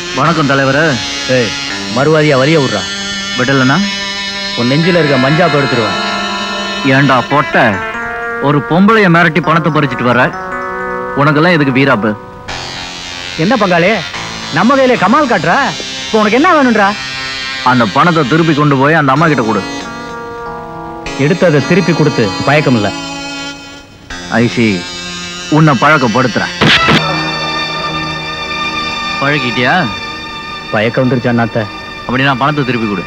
வணக்கம் தலைவர் ஏய் மறுவாதியா வலிய விடுறா விடலனா உன் நெஞ்சில இருக்க மஞ்சாப்பு எடுத்துருவேன் ஏண்டா பொட்ட ஒரு பொம்பளைய மிரட்டி பணத்தை பறிச்சிட்டு வர உனக்கெல்லாம் எதுக்கு வீராப்பு என்ன பங்காளி நம்ம கையில கமால் காட்டுற இப்போ உனக்கு என்ன வேணும்ன்றா அந்த பணத்தை திருப்பி கொண்டு போய் அந்த அம்மா கிட்ட கொடு எடுத்ததை திருப்பி கொடுத்து பயக்கம் இல்ல ஐசி உன்னை பழக்கப்படுத்துறேன் பழகிட்டியா பயக்கம் வந்துருச்சு அண்ணாத்த அப்படின்னா பணத்தை திருப்பி கொடு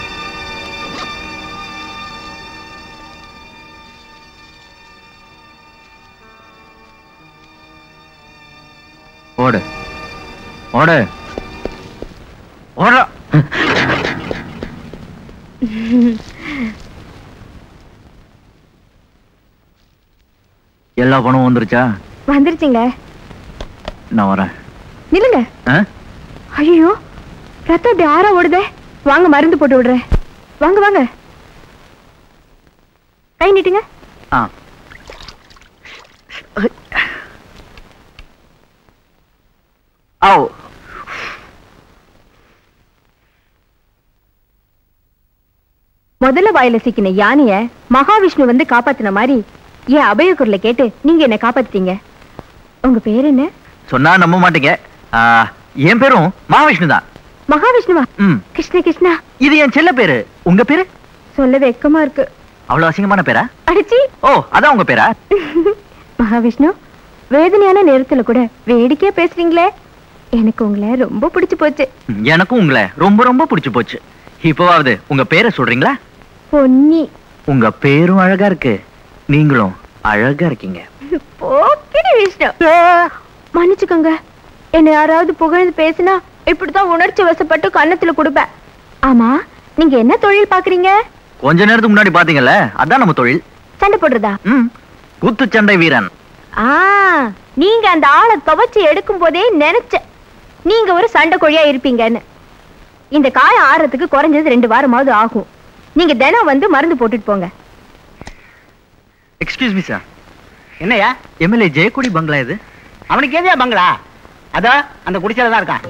ஓடு ஓடு ஓடுறா எல்லா பணமும் வந்துருச்சா வந்துருச்சுங்க நான் வரேன் நில்லுங்க ஆ? ஐயோ ரத்தம் இப்படி ஆறா ஓடுதே வாங்க மருந்து போட்டு விடுறேன் வாங்க வாங்க கை நீட்டுங்க ஆ ஆவ் முதல்ல வாயில சிக்கின யானைய மகாவிஷ்ணு வந்து காப்பாத்தின மாதிரி என் அபய குரலை கேட்டு நீங்க என்ன காப்பாத்திட்டீங்க உங்க பேர் என்ன சொன்னா நம்ப மாட்டீங்க ஆ, என் பேரும் மகாவிஷ்ணு தான் மகாவிஷ்ணுவா ம் கிருஷ்ண கிருஷ்ணா இது என் செல்ல பேரு உங்க பேரு சொல்ல வெக்கமா இருக்கு அவ்வளவு அசிங்கமான பேரா அடிச்சி ஓ அதான் உங்க பேரா மகாவிஷ்ணு வேதனையான நேரத்துல கூட வேடிக்கையா பேசுறீங்களே எனக்கு உங்களை ரொம்ப பிடிச்சு போச்சு ம், எனக்கும் உங்களை ரொம்ப ரொம்ப பிடிச்சு போச்சு இப்போவாவது உங்க பேரை சொல்றீங்களா பொன்னி உங்க பேரும் அழகா இருக்கு நீங்களும் அழகா இருக்கீங்க போக்கிரி விஷ்ணு மன்னிச்சுக்கோங்க என்ன யாராவது புகழ்ந்து பேசினா இப்படித்தான் உணர்ச்சி வசப்பட்டு கன்னத்துல கொடுப்பேன் ஆமா நீங்க என்ன தொழில் பாக்குறீங்க கொஞ்ச நேரத்துக்கு முன்னாடி பாத்தீங்கல்ல அதான் நம்ம தொழில் சண்டை போடுறதா ம் குத்துச்சண்டை வீரன் ஆ நீங்க அந்த ஆளை துவைச்சு எடுக்கும் போதே நினைச்சேன் நீங்க ஒரு சண்டை கோழியா இருப்பீங்கன்னு இந்த காயம் ஆறதுக்கு குறைஞ்சது ரெண்டு வாரமாவது ஆகும் நீங்க தினம் வந்து மருந்து போட்டுட்டு போங்க எக்ஸ்கியூஸ் மீ சார் என்னையா எம்எல்ஏ ஜெயக்குடி பங்களா இது அவனுக்கு எதையா பங்களா அதோ அந்த குடிசையில தான் இருக்கான்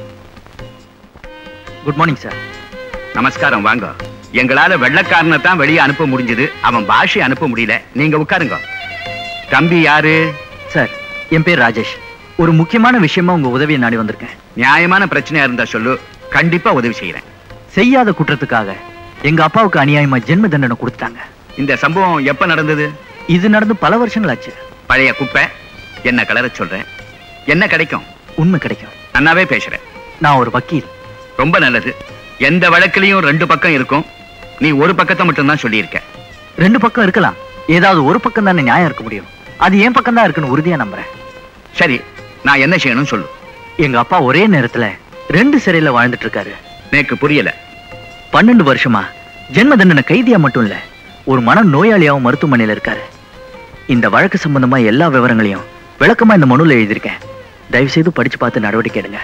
குட் மார்னிங் சார் நமஸ்காரம் வாங்க எங்களால வெள்ளக்காரனை தான் வெளியே அனுப்ப முடிஞ்சது அவன் பாஷை அனுப்ப முடியல நீங்க உட்காருங்க தம்பி யாரு சார் என் பேர் ராஜேஷ் ஒரு முக்கியமான விஷயமா உங்க உதவியை நாடி வந்திருக்கேன் நியாயமான பிரச்சனையா இருந்தா சொல்லு கண்டிப்பா உதவி செய்யறேன் செய்யாத குற்றத்துக்காக எங்க அப்பாவுக்கு அநியாயமா ஜென்ம தண்டனை கொடுத்தாங்க இந்த சம்பவம் எப்ப நடந்தது இது நடந்து பல வருஷங்களாச்சு பழைய குப்பை என்ன கலர சொல்றேன் என்ன கிடைக்கும் உண்மை கிடைக்கும் நன்னாவே பேசுறேன் நான் ஒரு வக்கீல் ரொம்ப நல்லது எந்த வழக்குலயும் ரெண்டு பக்கம் இருக்கும் நீ ஒரு பக்கத்தை மட்டும்தான் சொல்லியிருக்க ரெண்டு பக்கம் இருக்கலாம் ஏதாவது ஒரு பக்கம் தானே நியாயம் இருக்க முடியும் அது என் பக்கம் தான் இருக்குன்னு உறுதியா நம்புறேன் சரி நான் என்ன செய்யணும் சொல்லு எங்க அப்பா ஒரே நேரத்துல ரெண்டு சிறையில வாழ்ந்துட்டு இருக்காரு எனக்கு புரியல பன்னெண்டு வருஷமா ஜென்ம தண்டனை கைதியா மட்டும் இல்ல ஒரு மன நோயாளியாவும் மருத்துவமனையில இருக்காரு இந்த வழக்கு சம்பந்தமா எல்லா விவரங்களையும் விளக்கமா இந்த மனுல எழுதியிருக்கேன் தயவு செய்து படிச்சு பார்த்து நடவடிக்கை எடுங்க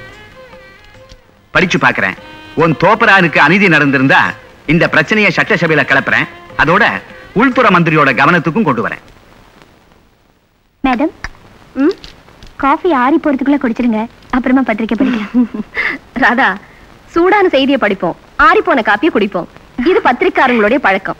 படிச்சு பாக்குறேன் உன் தோப்பரானுக்கு அநீதி நடந்திருந்தா இந்த பிரச்சனையை சட்டசபையில கிளப்புறேன் அதோட உள்துறை மந்திரியோட கவனத்துக்கும் கொண்டு வரேன் மேடம் ம் காஃபி ஆறி போறதுக்குள்ள குடிச்சிருங்க அப்புறமா பத்திரிக்கை படிக்கலாம் ராதா சூடான செய்தியை படிப்போம் ஆறி போன காப்பியை குடிப்போம் இது பத்திரிக்காரங்களுடைய பழக்கம்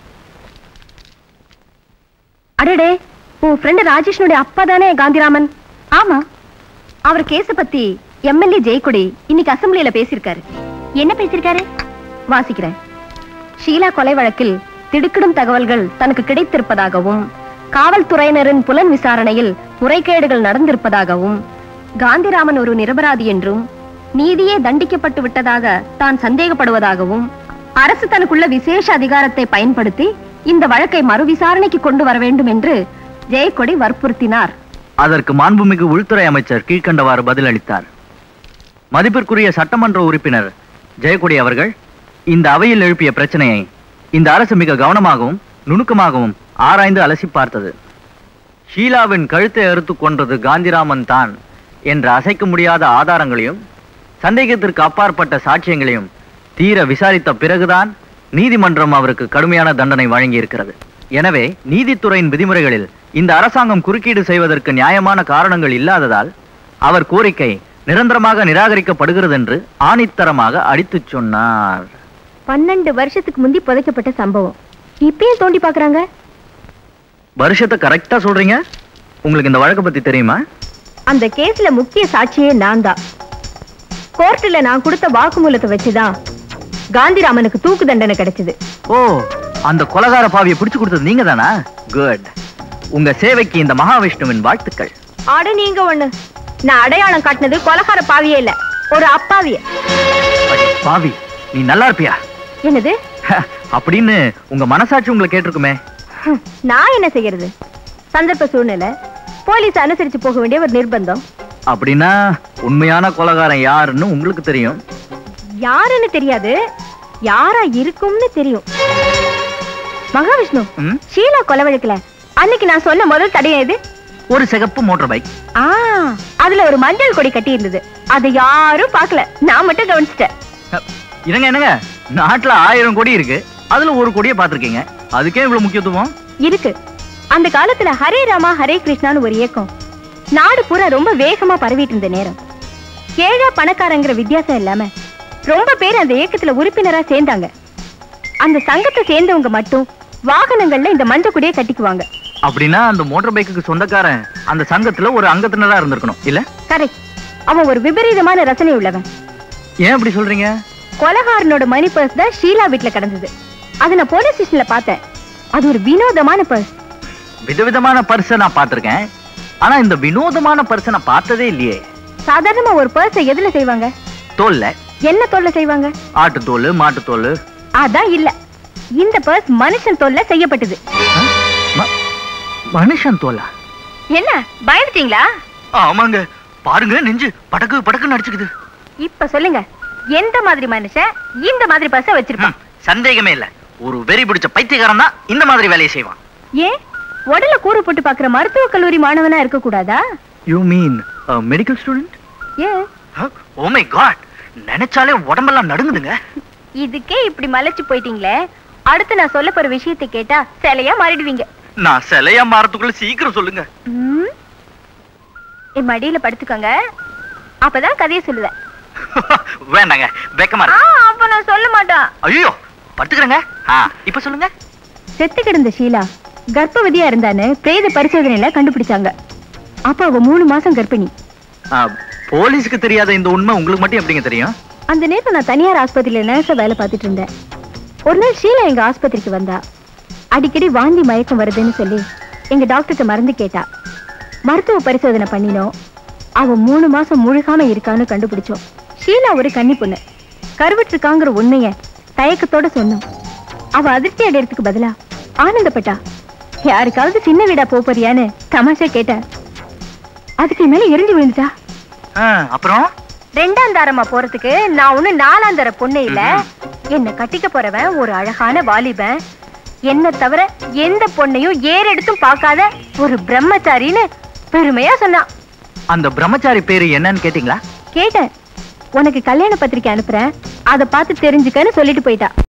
அடடே உன் ஃப்ரெண்டு ராஜேஷ்னுடைய அப்பா தானே காந்திராமன் ஆமா அவர் கேஸ பத்தி எம்எல்ஏ ஜெயக்குடி இன்னைக்கு அசெம்பிளியில பேசியிருக்காரு என்ன பேசியிருக்காரு வாசிக்கிறேன் ஷீலா கொலை வழக்கில் திடுக்கிடும் தகவல்கள் தனக்கு கிடைத்திருப்பதாகவும் காவல்துறையினரின் புலன் விசாரணையில் முறைகேடுகள் நடந்திருப்பதாகவும் காந்திராமன் ஒரு நிரபராதி என்றும் நீதியே தண்டிக்கப்பட்டு விட்டதாக தான் சந்தேகப்படுவதாகவும் அரசு தனக்குள்ள விசேஷ அதிகாரத்தை பயன்படுத்தி இந்த வழக்கை மறுவிசாரணைக்கு கொண்டு வர வேண்டும் என்று ஜெயக்கொடி வற்புறுத்தினார் அதற்கு மாண்புமிகு உள்துறை அமைச்சர் கீழ்க்கண்டவாறு பதிலளித்தார் மதிப்பிற்குரிய சட்டமன்ற உறுப்பினர் ஜெயக்குடி அவர்கள் இந்த அவையில் எழுப்பிய பிரச்சனையை இந்த அரசு மிக கவனமாகவும் நுணுக்கமாகவும் ஆராய்ந்து அலசி பார்த்தது ஷீலாவின் கழுத்தை அறுத்து கொன்றது காந்திராமன் தான் என்ற அசைக்க முடியாத ஆதாரங்களையும் சந்தேகத்திற்கு அப்பாற்பட்ட சாட்சியங்களையும் தீர விசாரித்த பிறகுதான் நீதிமன்றம் அவருக்கு கடுமையான தண்டனை வழங்கியிருக்கிறது எனவே நீதித்துறையின் விதிமுறைகளில் இந்த அரசாங்கம் குறுக்கீடு செய்வதற்கு நியாயமான காரணங்கள் இல்லாததால் அவர் கோரிக்கை நிரந்தரமாக நிராகரிக்கப்படுகிறது என்று ஆணித்தரமாக அடித்துச் சொன்னார் பன்னெண்டு வருஷத்துக்கு முந்தி புதைக்கப்பட்ட சம்பவம் இப்பயும் தோண்டி பாக்குறாங்க வருஷத்தை கரெக்டா சொல்றீங்க உங்களுக்கு இந்த வழக்கை பத்தி தெரியுமா அந்த கேஸ்ல முக்கிய சாட்சியே நான் தான் கோர்ட்டுல நான் கொடுத்த வாக்குமூலத்தை வச்சுதான் காந்திராமனுக்கு தூக்கு தண்டனை கிடைச்சது ஓ அந்த கொலகார பாவியை பிடிச்சு கொடுத்தது நீங்க தானா குட் உங்க சேவைக்கு இந்த மகாவிஷ்ணுவின் வாழ்த்துக்கள் ஆட நீங்க ஒண்ணு நான் அடையாளம் காட்டினது கொலகார பாவியே இல்ல ஒரு அப்பாவிய அடி பாவி நீ நல்லா இருப்பியா என்னது அப்படின்னு உங்க மனசாட்சி உங்களை கேட்டிருக்குமே ஹம், நான் என்ன செய்யறது சந்தர்ப்ப சூழ்நிலை போலீஸ் அனுசரிச்சு போக வேண்டிய ஒரு நிர்பந்தம் அப்படின்னா உண்மையான கொலகாரன் யாருன்னு உங்களுக்கு தெரியும் யாருன்னு தெரியாது யாரா இருக்கும்னு தெரியும் மகாவிஷ்ணு ம்? ஷீலா கொலை வழக்குல அன்னைக்கு நான் சொன்ன முதல் தடயம் எது ஒரு சிகப்பு மோட்டார் பைக் ஆ அதுல ஒரு மஞ்சள் கொடி கட்டி இருந்தது அதை யாரும் பார்க்கல நான் மட்டும் கவனிச்சிட்டேன் என்னங்க என்னங்க நாட்டுல ஆயிரம் கோடி இருக்கு அதுல ஒரு கோடியை பார்த்திருக்கீங்க அதுக்கே இவ்வளவு முக்கியத்துவம் இருக்கு அந்த காலத்துல ஹரே ராமா ஹரே கிருஷ்ணான்னு ஒரு இயக்கம் நாடு பூரா ரொம்ப வேகமா பரவிட்டு இருந்த நேரம் ஏழை பணக்காரங்கிற வித்தியாசம் இல்லாம ரொம்ப பேர் அந்த இயக்கத்துல உறுப்பினரா சேர்ந்தாங்க அந்த சங்கத்தை சேர்ந்தவங்க மட்டும் வாகனங்கள்ல இந்த மஞ்சள் கொடியை கட்டிக்குவாங்க அப்படின்னா அந்த மோட்டார் பைக்குக்கு சொந்தக்காரன் அந்த சங்கத்துல ஒரு அங்கத்தினரா இருந்திருக்கணும் இல்ல கரெக்ட் அவன் ஒரு விபரீதமான ரசனை உள்ளவன் ஏன் அப்படி சொல்றீங்க கொலகாரனோட மணி பர்ஸ் தான் ஷீலா வீட்ல கிடந்தது அதை நான் போலீஸ் ஸ்டேஷன்ல பார்த்தேன் அது ஒரு வினோதமான பர்ஸ் விதவிதமான பர்ஸை நான் பார்த்திருக்கேன் ஆனா இந்த வினோதமான பர்ஸை நான் பார்த்ததே இல்லையே சாதாரணமா ஒரு பர்ஸை எதுல செய்வாங்க தோல்ல என்ன தோல்ல செய்வாங்க ஆட்டுத்தோல் மாட்டுத்தோல் அதான் இல்ல இந்த பர்ஸ் மனுஷன் தோல்ல செய்யப்பட்டது ம- மனுஷன் தோலா என்ன பயந்துட்டீங்களா ஆமாங்க பாருங்க நெஞ்சு படக்கு படக்குன்னு அடிச்சுக்குது இப்ப சொல்லுங்க எந்த மாதிரி மனுஷன் இந்த மாதிரி பர்ஸ வச்சிருப்பான் ம், சந்தேகமே இல்ல ஒரு வெறி பிடிச்ச பைத்தியக்காரன் தான் இந்த மாதிரி வேலையை செய்வான் ஏன் உடல கூறு போட்டு பாக்குற மருத்துவ கல்லூரி மாணவனா இருக்க கூடாதா யூ மீன் மெடிக்கல் ஸ்டூடெண்ட் ஏன் ஓ மை காட் நினைச்சாலே உடம்பெல்லாம் நடுங்குதுங்க இதுக்கே இப்படி மலைச்சு போயிட்டீங்களே அடுத்து நான் சொல்ல போற விஷயத்தை கேட்டா சிலையா மாறிடுவீங்க நான் சிலையா மாறதுக்குள்ள சீக்கிரம் சொல்லுங்க ம். என் மடியில படுத்துக்கோங்க அப்பதான் கதையை சொல்லுவேன் வேண்டாங்க வெக்கமா ஆ, இருக்கு அப்ப நான் சொல்ல மாட்டேன் ஐயோ படுத்துக்கிறேங்க ஆ இப்ப சொல்லுங்க செத்து கிடந்த ஷீலா கர்ப்பவதியா இருந்தான்னு பிரேத பரிசோதனையில கண்டுபிடிச்சாங்க அப்ப அவ மூணு மாசம் கர்ப்பிணி ஆ, போலீஸுக்கு தெரியாத இந்த உண்மை உங்களுக்கு மட்டும் எப்படிங்க தெரியும் அந்த நேரம் நான் தனியார் ஆஸ்பத்திரியில நர்ஸா வேலை பார்த்துட்டு இருந்தேன் ஒரு நாள் ஷீலா எங்க ஆஸ்பத்திரிக்கு வந்தா அடிக்கடி வாந்தி மயக்கம் வருதுன்னு சொல்லி எங்க டாக்டர்கிட்ட மருந்து கேட்டா மருத்துவ பரிசோதனை பண்ணினோம் அவ மூணு மாசம் முழுகாம இருக்கான்னு கண்டுபிடிச்சோம் ஷீலா ஒரு கன்னி பொண்ணு கருவிட்டிருக்காங்கிற உண்மைய தயக்கத்தோட சொன்னோம் அவ அதிர்ச்சி அடையறதுக்கு பதிலா ஆனந்தப்பட்டா யாருக்காவது சின்ன வீடா போப் போறியான்னு தமாஷா கேட்டேன் அதுக்கு என் மேல எரிஞ்சு விழுந்துட்டா ஆ, அப்புறம் ரெண்டாம் தாரமா போறதுக்கு நான் ஒண்ணு நாலாம் தர பொண்ணு இல்ல என்ன கட்டிக்க போறவன் ஒரு அழகான வாலிபன் என்ன தவிர எந்த பொண்ணையும் ஏறெடுத்தும் பார்க்காத ஒரு பிரம்மச்சாரின்னு பெருமையா சொன்னான் அந்த பிரம்மச்சாரி பேரு என்னன்னு கேட்டீங்களா கேட்டேன் உனக்கு கல்யாண பத்திரிக்கை அனுப்புறேன் அதை பார்த்து தெரிஞ்சுக்கன்னு சொல்லிட்டு போயிட்டா